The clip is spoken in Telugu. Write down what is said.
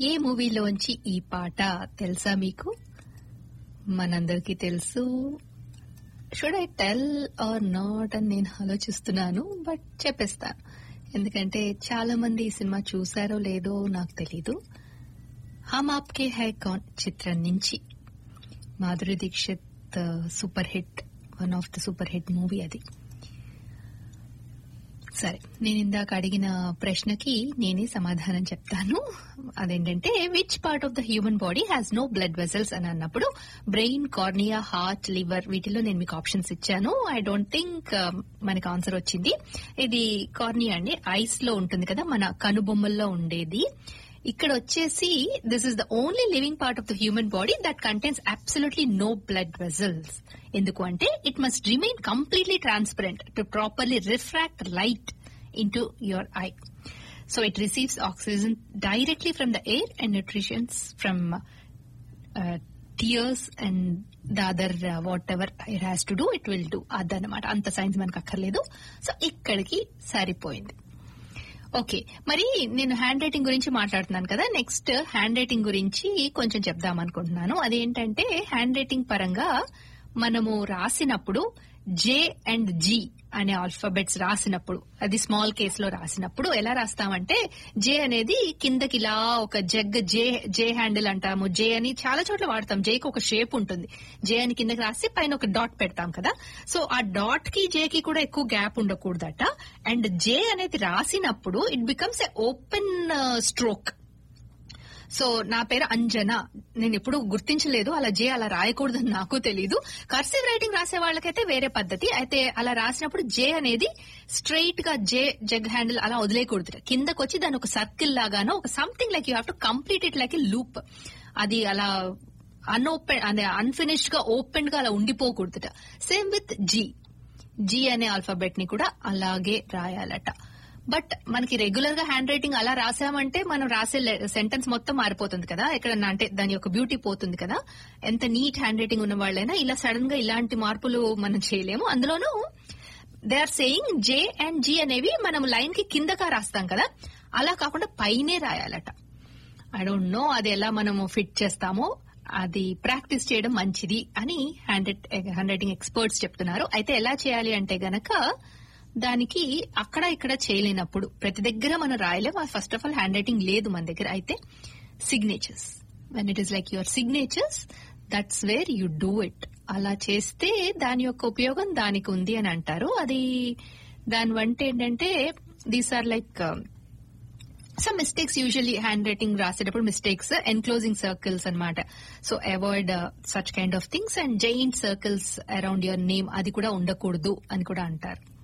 ఏ మూవీలోంచి ఈ పాట తెలుసా మీకు మనందరికీ తెలుసు should I tell or not అని నేను ఆలోచిస్తున్నాను బట్ చెప్పేస్తాను ఎందుకంటే చాలా మంది ఈ సినిమా చూసారో లేదో నాకు తెలీదు హమ్ ఆప్కే హై కాన్ చిత్రం నుంచి Madhuri Dixit super hit one of the super hit movie అది సరే నేను ఇందాక అడిగిన ప్రశ్నకి నేనే సమాధానం చెప్తాను అదేంటంటే which part of the human body has no blood vessels అని అన్నప్పుడు బ్రెయిన్ కార్నియా హార్ట్ లివర్ వీటిలో నేను మీకు ఆప్షన్స్ ఇచ్చాను ఐ డోంట్ థింక్ మనకి ఆన్సర్ వచ్చింది ఇది కార్నియా అండి ఐస్ లో ఉంటుంది కదా మన కనుబొమ్మల్లో ఉండేది ఇక్కడ వచ్చేసి this is the only living part of the human body that contains absolutely no blood vessels ఎందుకు అంటే it must remain completely transparent to properly refract light into your eye so it receives oxygen directly from the air and nutritions from tears and the other whatever it has to do it will do అదనమాట అంత సైన్స్ మనకు అక్కర్లేదు సో ఇక్కడికి సరిపోయింది ఓకే మరి నేను హ్యాండ్ రైటింగ్ గురించి మాట్లాడుతున్నాను కదా నెక్స్ట్ హ్యాండ్ రైటింగ్ గురించి కొంచెం చెప్దాం అనుకుంటున్నాను అదేంటంటే హ్యాండ్ రైటింగ్ పరంగా మనము రాసినప్పుడు జే అండ్ జి అనే ఆల్ఫాబెట్స్ రాసినప్పుడు అది స్మాల్ కేస్ లో రాసినప్పుడు ఎలా రాస్తామంటే జే అనేది కిందకి ఇలా ఒక జగ్ జే జే హ్యాండిల్ అంటాము జే అని చాలా చోట్ల వాడతాం జేకి ఒక షేప్ ఉంటుంది జే అని కిందకి రాసి పైన ఒక డాట్ పెడతాం కదా సో ఆ డాట్ కి జే కి కూడా ఎక్కువ గ్యాప్ ఉండకూడదట అండ్ జే అనేది రాసినప్పుడు it becomes a open stroke so నా పేరు అంజన నేను ఎప్పుడు గుర్తించలేదు అలా జే అలా రాయకూడదని నాకు తెలీదు కర్సివ్ రైటింగ్ రాసే వాళ్ళకైతే వేరే పద్ధతి అయితే అలా రాసినప్పుడు జే అనేది స్ట్రైట్ గా జే జగ్ హ్యాండిల్ అలా వదిలేయకూడదు కిందకు వచ్చి దాని ఒక సర్కిల్ లాగానో ఒక something like you have to complete it like a loop అది అలా అన్ఓపెన్ అదే అన్ఫినిష్డ్ గా ఓపెన్ గా అలా ఉండిపోకూడదుట సేమ్ విత్ జీ జీ అనే ఆల్ఫాబెట్ ని కూడా అలాగే రాయాలట బట్ మనకి రెగ్యులర్ గా హ్యాండ్ రైటింగ్ అలా రాసామంటే మనం రాసే సెంటెన్స్ మొత్తం మారిపోతుంది కదా ఎక్కడన్నా అంటే దాని యొక్క బ్యూటీ పోతుంది కదా ఎంత నీట్ హ్యాండ్ రైటింగ్ ఉన్న వాళ్ళైనా ఇలా సడన్ గా ఇలాంటి మార్పులు మనం చేయలేము అందులోనూ they are saying J and G అనేవి మనం లైన్ కి కిందగా రాస్తాం కదా అలా కాకుండా పైనే రాయాలట ఐ డోంట్ నో అది ఎలా మనము ఫిట్ చేస్తామో అది ప్రాక్టీస్ చేయడం మంచిది అని హ్యాండ్ హ్యాండ్ రైటింగ్ ఎక్స్పర్ట్స్ చెప్తున్నారు అయితే ఎలా చేయాలి అంటే గనక దానికి అక్కడ ఇక్కడ చేయలేనప్పుడు ప్రతి దగ్గర మనం రాయలేము first of all handwriting లేదు మన దగ్గర అయితే signatures when it is like your signatures that's where you do it అలా చేస్తే దాని యొక్క ఉపయోగం దానికి ఉంది అని అంటారు అది దాని వంట ఏంటంటే these are like some mistakes usually handwriting రాసేటప్పుడు మిస్టేక్స్ ఎన్క్లోజింగ్ సర్కిల్స్ అనమాట so avoid such kind of things and giant circles around your name అది కూడా ఉండకూడదు అని కూడా అంటారు